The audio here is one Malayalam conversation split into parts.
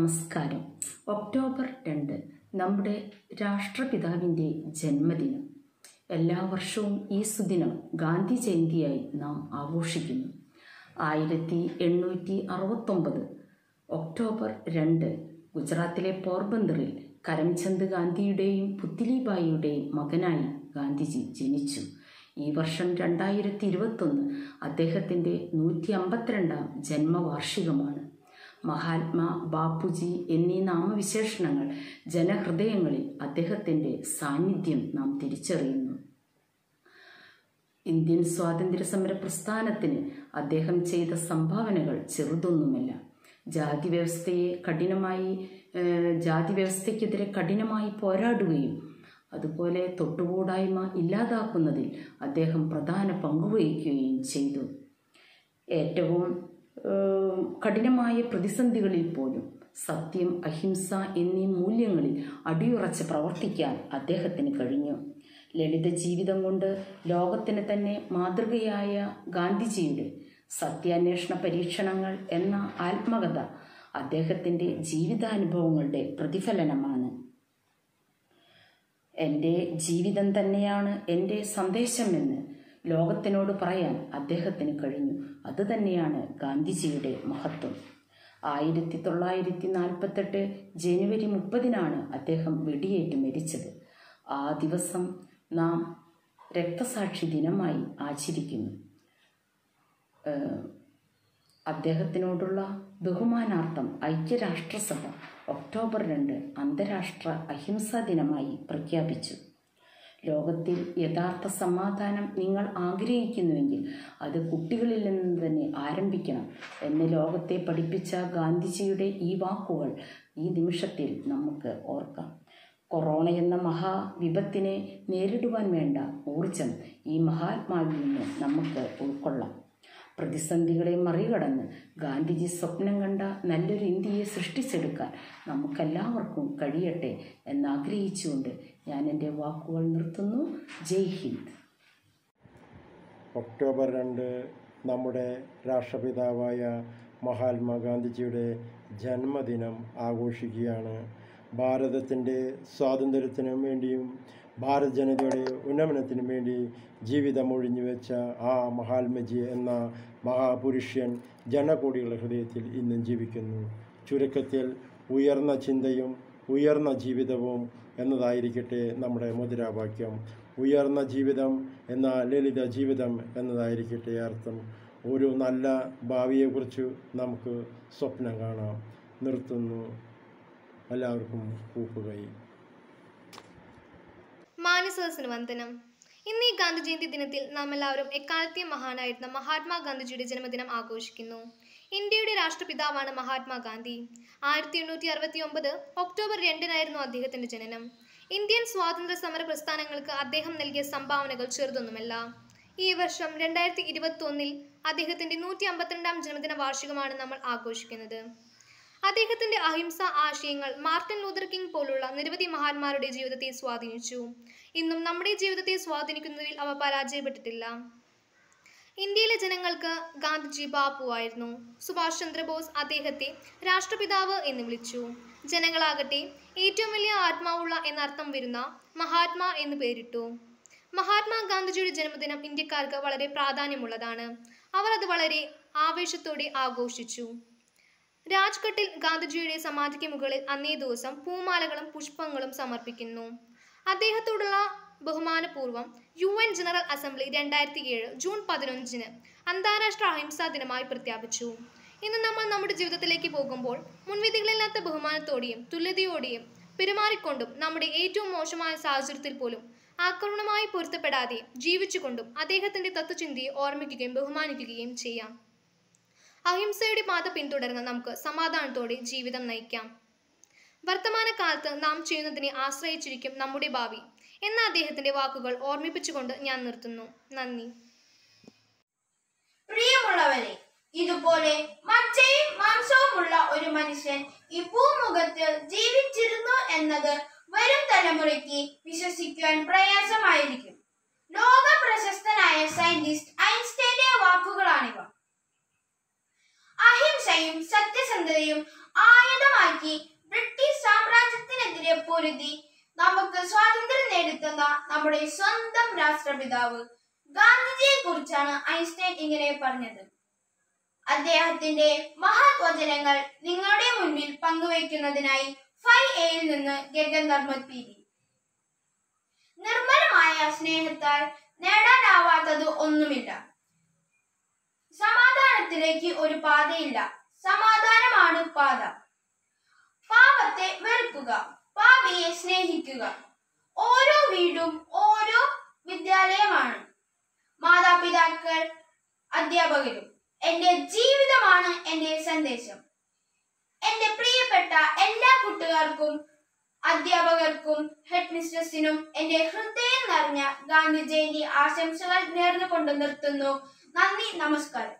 നമസ്കാരം ഒക്ടോബർ രണ്ട് നമ്മുടെ രാഷ്ട്രപിതാവിൻ്റെ ജന്മദിനം എല്ലാ വർഷവും ഈ സുദിനം ഗാന്ധി ജയന്തിയായി നാം ആഘോഷിക്കുന്നു ആയിരത്തി എണ്ണൂറ്റി അറുപത്തൊമ്പത് ഒക്ടോബർ രണ്ട് ഗുജറാത്തിലെ പോർബന്തറിൽ കരംചന്ദ് ഗാന്ധിയുടെയും പുത്തിലിബായിയുടെയും മകനായി ഗാന്ധിജി ജനിച്ചു ഈ വർഷം രണ്ടായിരത്തി ഇരുപത്തൊന്ന് അദ്ദേഹത്തിൻ്റെ നൂറ്റി അമ്പത്തിരണ്ടാം ജന്മവാർഷികമാണ് മഹാത്മാ ബാപ്പുജി എന്നീ നാമവിശേഷണങ്ങൾ ജനഹൃദയങ്ങളിൽ അദ്ദേഹത്തിൻ്റെ സാന്നിധ്യം നാം തിരിച്ചറിയുന്നു ഇന്ത്യൻ സ്വാതന്ത്ര്യ സമര പ്രസ്ഥാനത്തിന് അദ്ദേഹം ചെയ്ത സംഭാവനകൾ ചെറുതൊന്നുമല്ല ജാതി വ്യവസ്ഥയെ കഠിനമായി ഏഹ്, ജാതി വ്യവസ്ഥയ്ക്കെതിരെ കഠിനമായി പോരാടുകയും അതുപോലെ തൊട്ടുകൂടായ്മ ഇല്ലാതാക്കുന്നതിൽ അദ്ദേഹം പ്രധാന പങ്കുവഹിക്കുകയും ചെയ്തു ഏറ്റവും ഏഹ്, കഠിനമായ പ്രതിസന്ധികളിൽ പോലും സത്യം അഹിംസ എന്നീ മൂല്യങ്ങളിൽ അടിയുറച്ച് പ്രവർത്തിക്കാൻ അദ്ദേഹത്തിന് കഴിഞ്ഞു ലളിത ജീവിതം കൊണ്ട് ലോകത്തിന് തന്നെ മാതൃകയായ ഗാന്ധിജിയുടെ സത്യാന്വേഷണ പരീക്ഷണങ്ങൾ എന്ന ആത്മകഥ അദ്ദേഹത്തിൻ്റെ ജീവിതാനുഭവങ്ങളുടെ പ്രതിഫലനമാണ് എൻ്റെ ജീവിതം തന്നെയാണ് എൻ്റെ സന്ദേശമെന്ന് ലോകത്തിനോട് പറയാൻ അദ്ദേഹത്തിന് കഴിഞ്ഞു അതുതന്നെയാണ് ഗാന്ധിജിയുടെ മഹത്വം ആയിരത്തി തൊള്ളായിരത്തി നാൽപ്പത്തെട്ട് ജനുവരി മുപ്പതിനാണ് അദ്ദേഹം വെടിയേറ്റ് മരിച്ചത് ആ ദിവസം നാം രക്തസാക്ഷി ദിനമായി ആചരിക്കുന്നു ഏഹ് അദ്ദേഹത്തിനോടുള്ള ബഹുമാനാർത്ഥം ഐക്യരാഷ്ട്രസഭ ഒക്ടോബർ രണ്ട് അന്താരാഷ്ട്ര അഹിംസാ ദിനമായി പ്രഖ്യാപിച്ചു ലോകത്തിൽ യഥാർത്ഥ സമാധാനം നിങ്ങൾ ആഗ്രഹിക്കുന്നുവെങ്കിൽ അത് കുട്ടികളിൽ നിന്ന് തന്നെ ആരംഭിക്കണം എന്ന് ലോകത്തെ പഠിപ്പിച്ച ഗാന്ധിജിയുടെ ഈ വാക്കുകൾ ഈ നിമിഷത്തിൽ നമുക്ക് ഓർക്കാം കൊറോണ എന്ന മഹാവിപത്തിനെ നേരിടുവാൻ വേണ്ട ഊർജം ഈ മഹാത്മാവിൽ നിന്ന് നമുക്ക് ഉൾക്കൊള്ളാം പ്രതിസന്ധികളെ മറികടന്ന് ഗാന്ധിജി സ്വപ്നം കണ്ട നല്ലൊരു ഇന്ത്യയെ സൃഷ്ടിച്ചെടുക്കാൻ നമുക്കെല്ലാവർക്കും കഴിയട്ടെ എന്നാഗ്രഹിച്ചുകൊണ്ട് ഞാൻ എൻ്റെ വാക്കുകൾ നിർത്തുന്നു ജയ് ഹിന്ദ് ഒക്ടോബർ രണ്ട് നമ്മുടെ രാഷ്ട്രപിതാവായ മഹാത്മാഗാന്ധിജിയുടെ ജന്മദിനം ആഘോഷിക്കുകയാണ് ഭാരതത്തിൻ്റെ സ്വാതന്ത്ര്യത്തിനും വേണ്ടിയും ഭാരത ജനതയുടെ ഉന്നമനത്തിനും വേണ്ടി ജീവിതം ഒഴിഞ്ഞു വെച്ച ആ മഹാത്മജി എന്ന മഹാപുരുഷൻ ജനകോടികളുടെ ഹൃദയത്തിൽ ഇന്നും ജീവിക്കുന്നു ചുരുക്കത്തിൽ ഉയർന്ന ചിന്തയും ഉയർന്ന ജീവിതവും എന്നതായിരിക്കട്ടെ നമ്മുടെ മുദ്രാവാക്യം ഉയർന്ന ജീവിതം എന്ന ലളിത ജീവിതം എന്നതായിരിക്കട്ടെ അർത്ഥം ഒരു നല്ല ഭാവിയെക്കുറിച്ച് നമുക്ക് സ്വപ്നം കാണാം നിർത്തുന്നു എല്ലാവർക്കും കൂപ്പുകൈ മാനസദസ്സിന് വന്ദനം ഇന്ന് ഈ ഗാന്ധി ജയന്തി ദിനത്തിൽ നാം എല്ലാവരും എക്കാലത്തെയും മഹാനായിരുന്ന മഹാത്മാഗാന്ധിജിയുടെ ജന്മദിനം ആഘോഷിക്കുന്നു ഇന്ത്യയുടെ രാഷ്ട്രപിതാവാണ് മഹാത്മാഗാന്ധി ആയിരത്തി എണ്ണൂറ്റി അറുപത്തി ഒമ്പത് ഒക്ടോബർ രണ്ടിനായിരുന്നു അദ്ദേഹത്തിന്റെ ജനനം ഇന്ത്യൻ സ്വാതന്ത്ര്യ സമര പ്രസ്ഥാനങ്ങൾക്ക് അദ്ദേഹം നൽകിയ സംഭാവനകൾ ചെറുതൊന്നുമല്ല ഈ വർഷം രണ്ടായിരത്തി ഇരുപത്തി ഒന്നിൽ അദ്ദേഹത്തിന്റെ നൂറ്റി അമ്പത്തിരണ്ടാം ജന്മദിന വാർഷികമാണ് നമ്മൾ ആഘോഷിക്കുന്നത് അദ്ദേഹത്തിന്റെ അഹിംസ ആശയങ്ങൾ മാർട്ടിൻ ലൂതർ കിങ് പോലുള്ള നിരവധി മഹാന്മാരുടെ ജീവിതത്തെ സ്വാധീനിച്ചു ഇന്നും നമ്മുടെ ജീവിതത്തെ സ്വാധീനിക്കുന്നതിൽ അവ പരാജയപ്പെട്ടിട്ടില്ല ഇന്ത്യയിലെ ജനങ്ങൾക്ക് ഗാന്ധിജി ബാപ്പുവായിരുന്നു സുഭാഷ് ചന്ദ്രബോസ് അദ്ദേഹത്തെ രാഷ്ട്രപിതാവ് എന്ന് വിളിച്ചു ജനങ്ങളാകട്ടെ ഏറ്റവും വലിയ ആത്മാവുള്ള എന്നർത്ഥം വരുന്ന മഹാത്മാ എന്ന് പേരിട്ടു മഹാത്മാ ഗാന്ധിജിയുടെ ജന്മദിനം ഇന്ത്യക്കാർക്ക് വളരെ പ്രാധാന്യമുള്ളതാണ് അവർ അത് വളരെ ആവേശത്തോടെ ആഘോഷിച്ചു രാജ്ഘട്ടിൽ ഗാന്ധിജിയുടെ സമാധിക്ക് മുകളിൽ അന്നേ ദിവസം പൂമാലകളും പുഷ്പങ്ങളും സമർപ്പിക്കുന്നു അദ്ദേഹത്തോടുള്ള ബഹുമാനപൂർവ്വം യു എൻ ജനറൽ അസംബ്ലി രണ്ടായിരത്തി ഏഴ് ജൂൺ പതിനഞ്ചിന് അന്താരാഷ്ട്ര അഹിംസാ ദിനമായി പ്രഖ്യാപിച്ചു ഇന്ന് നമ്മൾ നമ്മുടെ ജീവിതത്തിലേക്ക് പോകുമ്പോൾ മുൻവിധികളില്ലാത്ത ബഹുമാനത്തോടെയും തുല്യതയോടെയും പെരുമാറിക്കൊണ്ടും നമ്മുടെ ഏറ്റവും മോശമായ സാഹചര്യത്തിൽ പോലും ആക്രമണമായി പൊരുത്തപ്പെടാതെ ജീവിച്ചുകൊണ്ടും അദ്ദേഹത്തിന്റെ തത്വചിന്തയെ ഓർമ്മിക്കുകയും ബഹുമാനിക്കുകയും ചെയ്യാം അഹിംസയുടെ പാത പിന്തുടർന്ന് നമുക്ക് സമാധാനത്തോടെ ജീവിതം നയിക്കാം വർത്തമാനകാലത്ത് നാം ചെയ്യുന്നതിനെ ആശ്രയിച്ചിരിക്കും നമ്മുടെ ഭാവി എന്ന അദ്ദേഹത്തിന്റെ വാക്കുകൾ ഓർമ്മിപ്പിച്ചുകൊണ്ട് ഞാൻ നിർത്തുന്നു നന്ദി പ്രിയമുള്ളവരെ ഇതുപോലെ മജ്ജയും മാംസവുമുള്ള ഒരു മനുഷ്യൻ ഈ ഭൂമുഖത്ത് ജീവിച്ചിരുന്നു എന്നത് വരും തലമുറയ്ക്ക് വിശ്വസിക്കുവാൻ പ്രയാസമായിരിക്കും ലോക പ്രശസ്തനായ സയന്റിസ്റ്റ് ഐൻസ്റ്റൈന്റെ വാക്കുകളാണിവ അഹിംസയും സത്യസന്ധതയും ആയുധമാക്കി ബ്രിട്ടീഷ് സാമ്രാജ്യത്തിനെതിരെ പൊരുതി നമുക്ക് സ്വാതന്ത്ര്യം നേടിത്തന്ന നമ്മുടെ സ്വന്തം രാഷ്ട്രപിതാവ് ഗാന്ധിജിയെ കുറിച്ചാണ് ഐൻസ്റ്റൈൻ ഇങ്ങനെ പറഞ്ഞത് അദ്ദേഹത്തിന്റെ മഹത് വചനങ്ങൾ നിങ്ങളുടെ മുൻപിൽ പങ്കുവയ്ക്കുന്നതിനായി ഫൈവ് എയിൽ നിന്ന് ഗഗൻ നർമ്മത് പി നിർമ്മലമായ സ്നേഹത്താൽ നേടാനാവാത്തത് ഒന്നുമില്ല സമാധാനത്തിലേക്ക് ഒരു പാതയില്ല സമാധാനമാണ് പാത പാപത്തെ വെറുക്കുക പാപിയെ സ്നേഹിക്കുക ഓരോ വീടും ഓരോ വിദ്യാലയമാണ് മാതാപിതാക്കൾ അധ്യാപകരും എന്റെ ജീവിതമാണ് എന്റെ സന്ദേശം എന്റെ പ്രിയപ്പെട്ട എല്ലാ കൂട്ടുകാർക്കും അധ്യാപകർക്കും ഹെഡ് മിസ്ട്രസിനും എന്റെ ഹൃദയം നിറഞ്ഞ ഗാന്ധി ജയന്തി ആശംസകൾ നേർന്നുകൊണ്ട് നിർത്തുന്നു നന്ദി നമസ്കാരം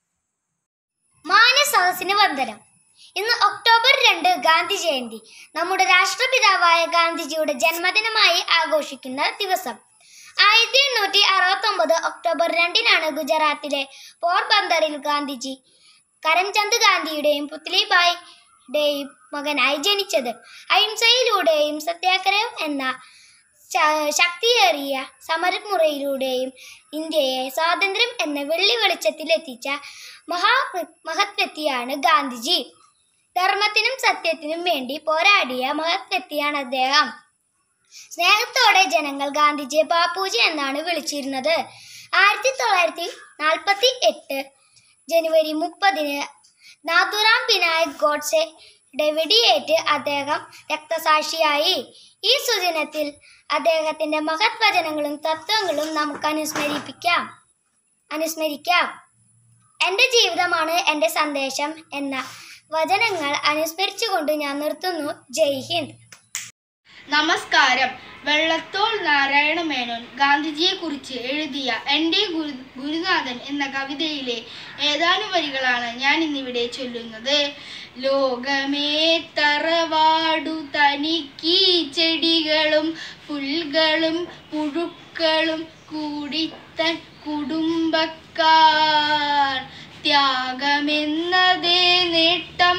മാനസഹസിന് വന്ദനം ഇന്ന് ഒക്ടോബർ രണ്ട് ഗാന്ധി ജയന്തി നമ്മുടെ രാഷ്ട്രപിതാവായ ഗാന്ധിജിയുടെ ജന്മദിനമായി ആഘോഷിക്കുന്ന ദിവസം ആയിരത്തി എണ്ണൂറ്റി അറുപത്തി ഒമ്പത് ഒക്ടോബർ രണ്ടിനാണ് ഗുജറാത്തിലെ പോർബന്തറിൽ ഗാന്ധിജി കരംചന്ദ് ഗാന്ധിയുടെയും പുത്ലിബായിയുടെയും മകനായി ജനിച്ചത് അഹിംസയിലൂടെയും സത്യാഗ്രഹം എന്ന ശ- ശക്തിയേറിയ സമരമുറയിലൂടെയും ഇന്ത്യയെ സ്വാതന്ത്ര്യം എന്ന വെള്ളി വെളിച്ചത്തിലെത്തിച്ച മഹാ മഹത് വ്യക്തിയാണ് ഗാന്ധിജി ധർമ്മത്തിനും സത്യത്തിനും വേണ്ടി പോരാടിയ മഹത് വ്യക്തിയാണ് അദ്ദേഹം സ്നേഹത്തോടെ ജനങ്ങൾ ഗാന്ധിജിയെ ബാപ്പുജി എന്നാണ് വിളിച്ചിരുന്നത് ആയിരത്തി തൊള്ളായിരത്തി നാൽപ്പത്തി എട്ട് ജനുവരി മുപ്പതിന് നാഥുറാം വിനായക് ഗോഡ്സെയുടെ വെടിയേറ്റ് അദ്ദേഹം രക്തസാക്ഷിയായി ഈ സുദിനത്തിൽ അദ്ദേഹത്തിന്റെ മഹത് വചനങ്ങളും തത്വങ്ങളും നമുക്ക് അനുസ്മരിപ്പിക്കാം അനുസ്മരിക്കാം എൻ്റെ ജീവിതമാണ് എൻ്റെ സന്ദേശം എന്ന വചനങ്ങൾ അനുസ്മരിച്ചുകൊണ്ട് ഞാൻ നിർത്തുന്നു ജയ് ഹിന്ദ് നമസ്കാരം വെള്ളത്തോൾ നാരായണ മേനോൻ ഗാന്ധിജിയെ കുറിച്ച് എഴുതിയ എൻ്റെ ഗുരു ഗുരുനാഥൻ എന്ന കവിതയിലെ ഏതാനും വരികളാണ് ഞാൻ ഇന്നിവിടെ ചൊല്ലുന്നത് ലോകമേ തറവാടു തനിക്ക് ചെടികളും പുൽകളും പുഴുക്കളും കൂടിത്തൻ കുടുംബക്കാർ ത്യാഗമെന്നതേ നേട്ടം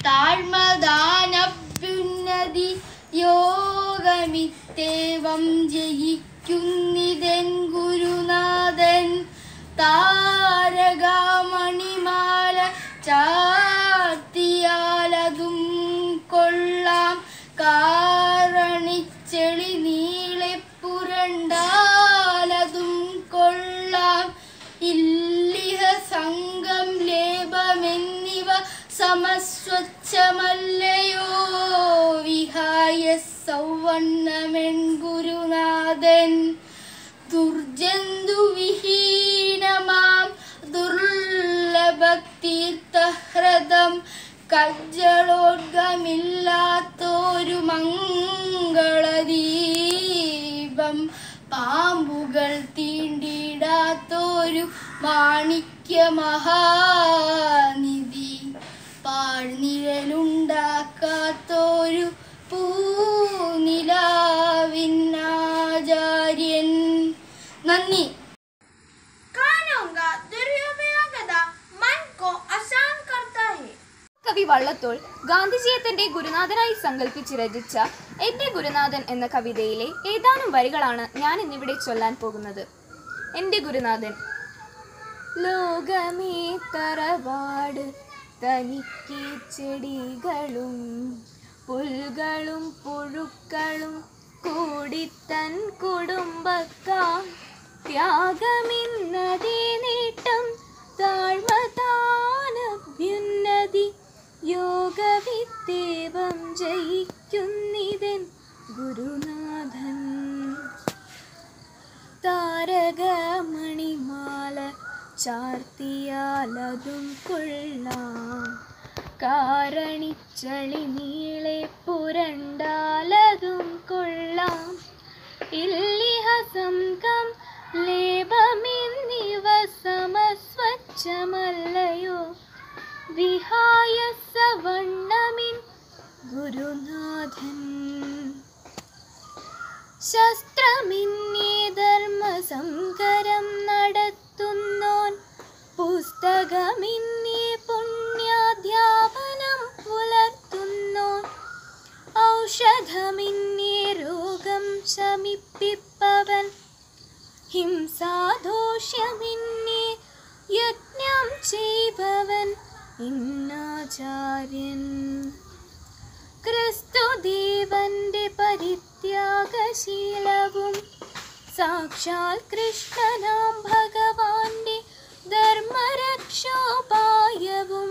താഴ്മദാനഭ്യുന്നതി യോഗമിത്തേവം ജയിക്കുന്നിതൻ ഗുരുനാഥൻ താരകമണിമാല ചാർത്തിയാലതും കൊള്ളാം കാരണിച്ചെളി നീളെ പുരണ്ടാലതും കൊള്ളാം ഇല്ലിഹ സംഘം ലേപമെന്നിവ സമസ്വച്ഛമല്ലയോ വിഹായ സൗവണ്ണമെൻ ഗുരുനാഥൻ ദുർജന്തുവിഹീനമാം ദുർലഭതീർത്ഥഹ്രദം കജ്ജളോർഗമില്ലാത്തൊരു മംഗളദീപം പാമ്പുകൾ തീണ്ടിടാത്തൊരു മാണിക്യ മഹാനിധി പാഴ്നിഴലുണ്ടാക്കാത്തൊരു പൂനിലാവിന്നാചാര്യൻ നന്ദി कानूंगा दुरुपयोगത मन को आसान करता है കവി വള്ളത്തോൾ ഗാന്ധിജിയെ തന്റെ ഗുരുനാഥനായി സങ്കല്പിച്ച് രചിച്ച എന്റെ ഗുരുനാഥൻ എന്ന കവിതയിലെ ഏതാനും വരികളാണ് ഞാൻ ഇന്നിവിടെ ചൊല്ലാൻ പോകുന്നത് എന്റെ ഗുരുനാഥൻ ലോകമേ തറവാട് തനിക്ക് ചെടികളും പുൽകളും പുഴുക്കളും കൂടിത്തൻ കുടുംബക്കാർ ത്യാഗമിന്നതേ നേട്ടം താഴ്മതാനഭ്യുന്നതി യോഗവിത്തേവം ജയിക്കുന്നിതൻ ഗുരുനാഥൻ താരകമണിമാല ചാർത്തിയാലതും കൊള്ളാം കാരണിച്ചളി നീളെ പുരണ്ടാലതും കൊള്ളാം ഇല്ലിഹ സംഘം ലേപമെന്നിവ സമസ്വച്ഛമല്ലയോ വിഹായ സവണ്ണമിൻ ഗുരുനാഥൻ ശസ്ത്രമിന്നേ ധർമ്മസങ്കരം നടത്തുന്നോൻ പുസ്തകമിന്നേ പുണ്യാധ്യാപനം പുലർത്തും ബോധമിന്നെ രോഗം ശമിപ്പിപ്പവൻ ഹിംസാദോഷ്യമിന്നെ യജ്ഞം ചെയ്പവൻ ഇന്നാചാര്യൻ ക്രിസ്തുദേവന്റെ പരിത്യാഗശീലവും സാക്ഷാൽ കൃഷ്ണനാം ഭഗവാന്റെ ധർമ്മരക്ഷോപായവും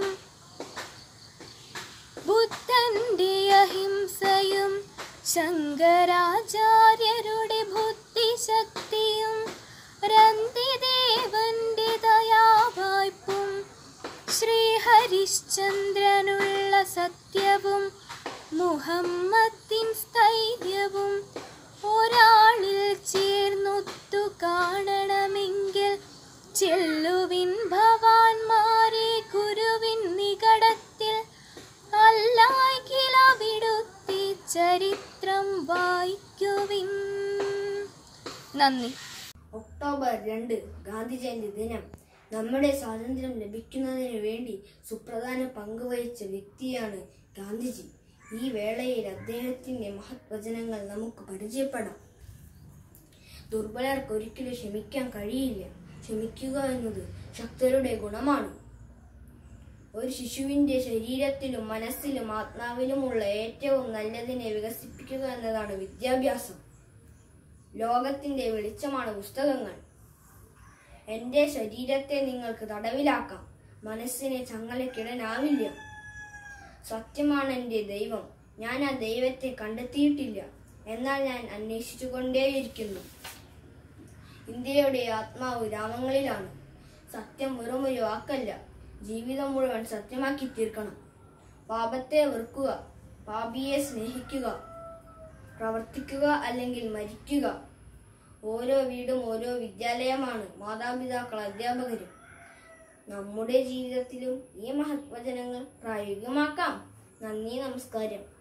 ബുദ്ധന്റെ അഹിംസയും ശങ്കരാചാര്യരുടെ ബുദ്ധിശക്തിയും രന്തിദേവന്റെ ദയാവായ്പും ശ്രീഹരിശ്ചന്ദ്രനുള്ള സത്യവും മുഹമ്മത്തിൻ സ്ഥൈര്യവും ഒരാളിൽ ചേർന്നൊത്തു കാണണമെങ്കിൽ ചെല്ലുവിൻ ഭവാൻമാരെ ഗുരുവിൻ നികടത്തിൽ അല്ലായ്ക്കിലവിടുത്തെ ചരിത്രം വായിക്കുവിൻ നന്ദി ഒക്ടോബർ രണ്ട് ഗാന്ധി ജയന്തി ദിനം നമ്മുടെ സ്വാതന്ത്ര്യം ലഭിക്കുന്നതിന് വേണ്ടി സുപ്രധാന പങ്ക് വഹിച്ച വ്യക്തിയാണ് ഗാന്ധിജി ഈ വേളയിൽ അദ്ദേഹത്തിന്റെ മഹത് വചനങ്ങൾ നമുക്ക് പരിചയപ്പെടാം ദുർബലർക്ക് ഒരിക്കലും ക്ഷമിക്കാൻ കഴിയില്ല ക്ഷമിക്കുക എന്നത് ശക്തരുടെ ഗുണമാണ് ഒരു ശിശുവിന്റെ ശരീരത്തിലും മനസ്സിലും ആത്മാവിലുമുള്ള ഏറ്റവും നല്ലതിനെ വികസിപ്പിക്കുക എന്നതാണ് വിദ്യാഭ്യാസം ലോകത്തിന്റെ വെളിച്ചമാണ് പുസ്തകങ്ങൾ എന്റെ ശരീരത്തെ നിങ്ങൾക്ക് തടവിലാക്കാം മനസ്സിനെ ചങ്ങലക്കിടാനാവില്ല സത്യമാണ് എൻ്റെ ദൈവം ഞാൻ ആ ദൈവത്തെ കണ്ടെത്തിയിട്ടില്ല എന്നാൽ ഞാൻ അന്വേഷിച്ചുകൊണ്ടേയിരിക്കുന്നു ഇന്ത്യയുടെ ആത്മാവ് രാമങ്ങളിലാണ് സത്യം വെറുമൊരു വാക്കല്ല ജീവിതം മുഴുവൻ സത്യമാക്കി തീർക്കണം പാപത്തെ വെറുക്കുക പാപിയെ സ്നേഹിക്കുക പ്രവർത്തിക്കുക അല്ലെങ്കിൽ മരിക്കുക ഓരോ വീടും ഓരോ വിദ്യാലയമാണ് മാതാപിതാക്കൾ അധ്യാപകരും നമ്മുടെ ജീവിതത്തിലും ഈ മഹത്വചനങ്ങൾ പ്രായോഗികമാക്കാം നന്ദി നമസ്കാരം